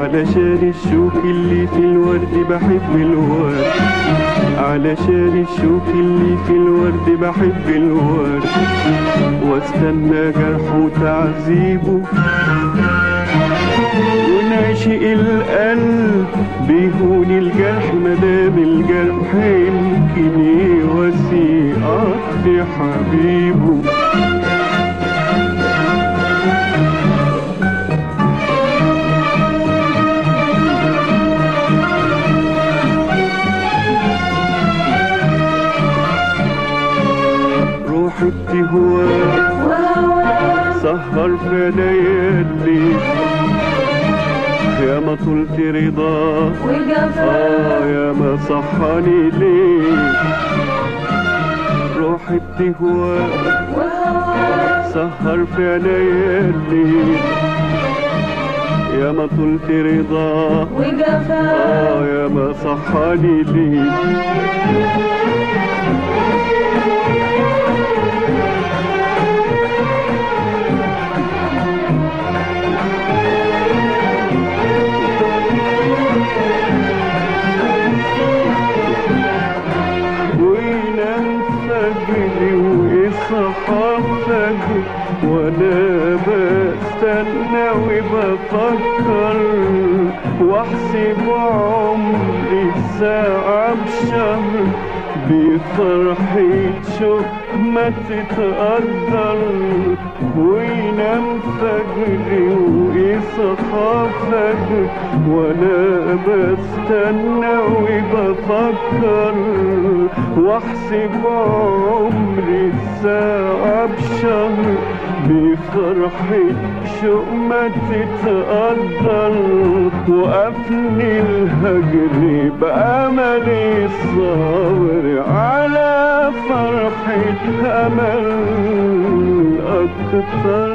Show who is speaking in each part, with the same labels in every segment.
Speaker 1: علشان الشوك اللي في الورد بحب الورد علشان الشوك اللي في الورد بحب الورد واستنى جرحه وتعذيبه ونعشق القلب بيهون الجرح مدام الجرح يمكن يواسي قطر حبيبه روح التهوى سهر في ليالي يا ما طلت رضا آه يا ما صحاني ليه روح التهوى سهر في ليالي يا ما طلت رضا آه يا ما صحاني ليه وينام فجري ويصحى فجري وانا بستنى وبفكر واحسب عمري ساعة بشهر بفرحة شوق ما تتقدر وينام فجري ويصحى فجري وانا بستنى وبفكر واحسب عمري ساعة بشهر بفرحة شوق ما تتقدر وقفني الهجر بأملي الصبر على فرحة أمل أكتر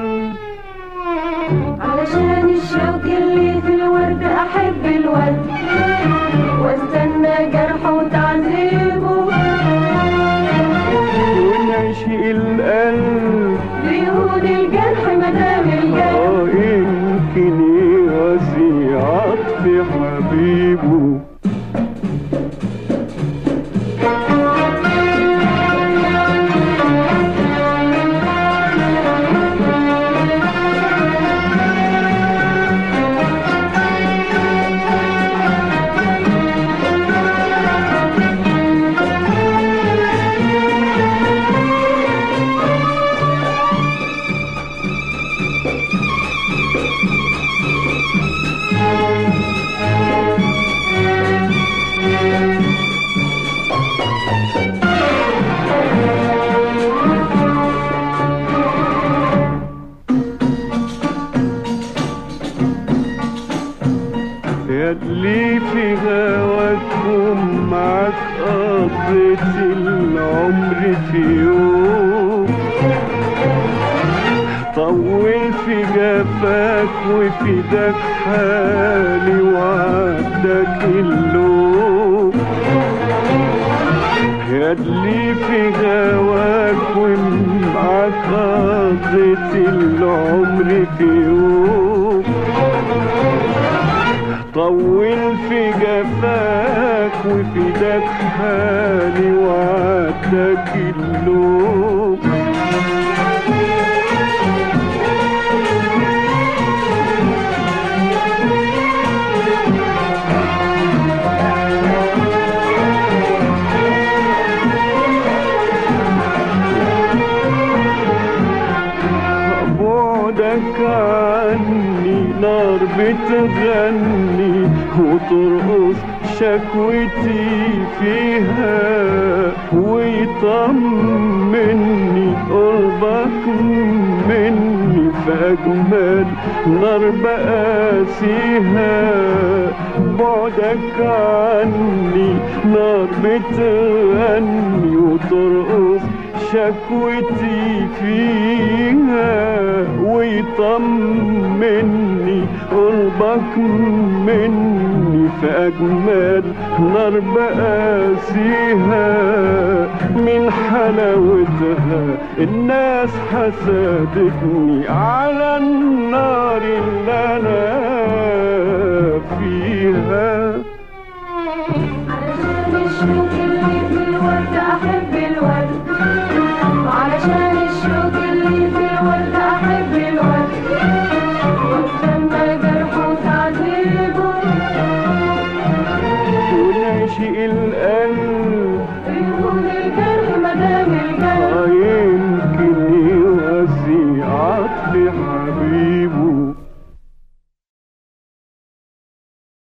Speaker 2: علشان الشوك اللي في الورد احب الورد واستنى جرحه وتعذيبه
Speaker 1: ونعشق القلب
Speaker 2: بيهون الجرح مدام الجرح
Speaker 1: اه يمكن يواسي عطف حبيبه ياللي في هواكم معاك قضيت العمر في يوم طول في جفاك وفي داك حالي وعدك اللوم ياللي في هواك ومعاك قضيت العمر في يوم طول في جفاك وفي داك حالي وعدك اللوم بعدك عني نار بتغني وترقص شكوتي فيها ويطمني قربك مني فأجمل نار بقاسيها بعدك عني نار بتغني وترقص شكوتي فيها ويطمني قربك مني في أجمل نار بقاسيها من حلاوتها الناس حسدتني على النار اللي أنا
Speaker 2: الشوق اللي